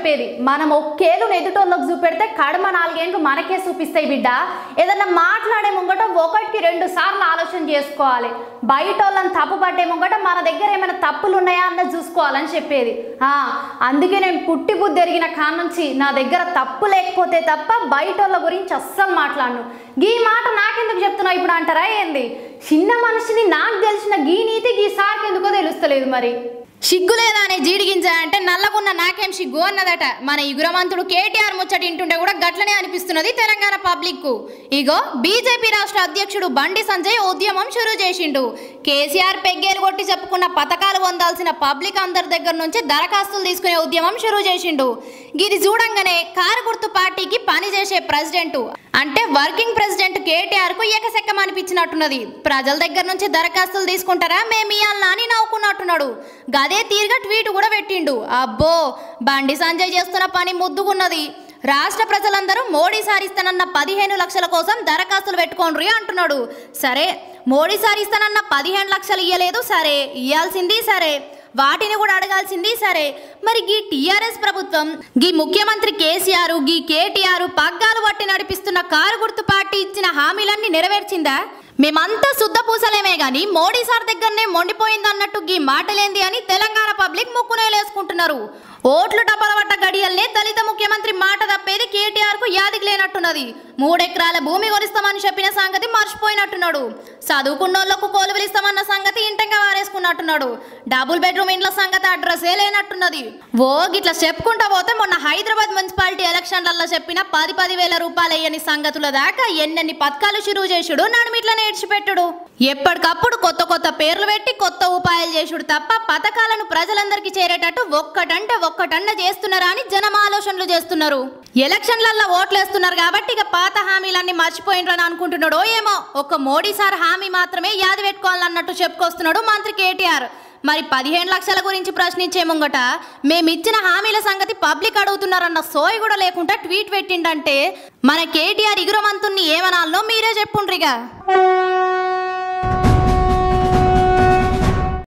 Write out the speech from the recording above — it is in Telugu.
చెప్పేది మనం ఒక్కేళ్ళు ఎదుటోళ్ళకి చూపెడితే కడమ నాలుగేండ్లు మనకే చూపిస్తాయి బిడ్డ ఏదన్నా మాట్లాడే ముంగట ఒకటికి రెండు సార్లు ఆలోచన చేసుకోవాలి బయట వాళ్ళని తప్పు పట్టే ముంగట మన దగ్గర ఏమైనా తప్పులు ఉన్నాయా అన్నది చూసుకోవాలని చెప్పేది ఆ, అందుకే నేను పుట్టి బుద్ధి ఎరిగిన కాడ నుంచి నా దగ్గర తప్పు లేకపోతే తప్ప బయట వాళ్ళ గురించి అస్సలు మాట్లాడను గీ మాట నాకెందుకు చెప్తున్నావు ఇప్పుడు అంటారా ఏంది చిన్న మనిషిని నాకు తెలిసిన గీ నీతి గీ సార్కి ఎందుకో తెలుస్తలేదు మరి సిగ్గు లేదా అనే జీడిగింజ అంటే నల్లగున్న నాకేం సిగ్గు అన్నదట మన ఇగురమంతుడు కేటీఆర్ ముచ్చట ఇంటుండే కూడా గట్లనే అనిపిస్తున్నది తెలంగాణ పబ్లిక్ కు ఇగో బీజేపీ రాష్ట్ర అధ్యక్షుడు బండి సంజయ్ ఉద్యమం షురూ చేసిండు కేసీఆర్ పెగ్గేలు కొట్టి చెప్పుకున్న పథకాలు పొందాల్సిన పబ్లిక్ అందరి దగ్గర నుంచి దరఖాస్తులు తీసుకునే ఉద్యమం షురూ చేసిండు ఇది చూడంగానే కారు గుర్తు పార్టీకి పని చేసే ప్రెసిడెంట్ అంటే వర్కింగ్ ప్రెసిడెంట్ కేటీఆర్ కు ఏకసెక్కం అనిపించినట్టున్నది ప్రజల దగ్గర నుంచి దరఖాస్తులు తీసుకుంటారా మేము ఇయ్యాలనా అని నవ్వుకున్నట్టున్నాడు గదే తీరుగా ట్వీట్ కూడా పెట్టిండు అబ్బో బండి సంజయ్ చేస్తున్న పని ముద్దుగున్నది రాష్ట్ర ప్రజలందరూ మోడీ సారిస్తానన్న పదిహేను లక్షల కోసం దరఖాస్తులు పెట్టుకోండ్రి అంటున్నాడు సరే మోడీ సారిస్తానన్న పదిహేను లక్షలు ఇయ్యలేదు సరే ఇయ్యాల్సింది సరే వాటిని కూడా అడగాల్సింది సరే మరి గీ టీఆర్ఎస్ ప్రభుత్వం గీ ముఖ్యమంత్రి కేసీఆర్ గీ కేటీఆర్ పగ్గాలు పట్టి నడిపిస్తున్న కారు గుర్తు పార్టీ ఇచ్చిన హామీలన్నీ నెరవేర్చిందా మేమంతా శుద్ధ పూసలేమే గాని మోడీ సార్ దగ్గరనే మొండిపోయింది అన్నట్టు గీ మాటలేంది అని తెలంగాణ పబ్లిక్ ముక్కునేలేసుకుంటున్నారు ఓట్లు డబ్బల పట్ట గడియల్నే దళిత ముఖ్యమంత్రి మాట తప్పేది కేటీఆర్ కు యాదికి లేనట్టున్నది మూడెకరాల భూమి కొనిస్తామని చెప్పిన సంగతి మర్చిపోయినట్టున్నాడు చదువుకున్నోళ్లకు కోలువలు ఇస్తామన్న సంగతి ఇంటంగా వారేసుకున్నట్టున్నాడు డబుల్ బెడ్రూమ్ ఇండ్ల సంగతి అడ్రస్సే లేనట్టున్నది ఓ గిట్లా చెప్పుకుంటా పోతే మొన్న హైదరాబాద్ మున్సిపాలిటీ ఎలక్షన్లలో చెప్పిన పది పది వేల రూపాయలు అయ్యని సంగతుల దాకా ఎన్నెన్ని పథకాలు షురువు చేసుడు నడుమిట్లా నేర్చిపెట్టుడు ఎప్పటికప్పుడు కొత్త కొత్త పేర్లు పెట్టి కొత్త ఉపాయాలు చేసుడు తప్ప పథకాలను ప్రజలందరికీ చేరేటట్టు ఒక్కటంటే ఒక్కటన్న చేస్తున్నారా అని జనం ఆలోచనలు చేస్తున్నారు ఎలక్షన్లలో ఓట్లు వేస్తున్నారు కాబట్టి ఇక పాత హామీలన్నీ మర్చిపోయినరని అనుకుంటున్నాడో ఏమో ఒక్క మోడీ సార్ హామీ మాత్రమే యాది పెట్టుకోవాలన్నట్టు చెప్పుకొస్తున్నాడు మంత్రి కేటీఆర్ మరి పదిహేను లక్షల గురించి ప్రశ్నించే ముంగట మేమిచ్చిన హామీల సంగతి పబ్లిక్ అడుగుతున్నారన్న సోయి కూడా లేకుండా ట్వీట్ పెట్టిండంటే మన కేటీఆర్ ఇగురమంతుణ్ణి ఏమనాలనో మీరే చెప్పుండ్రిగా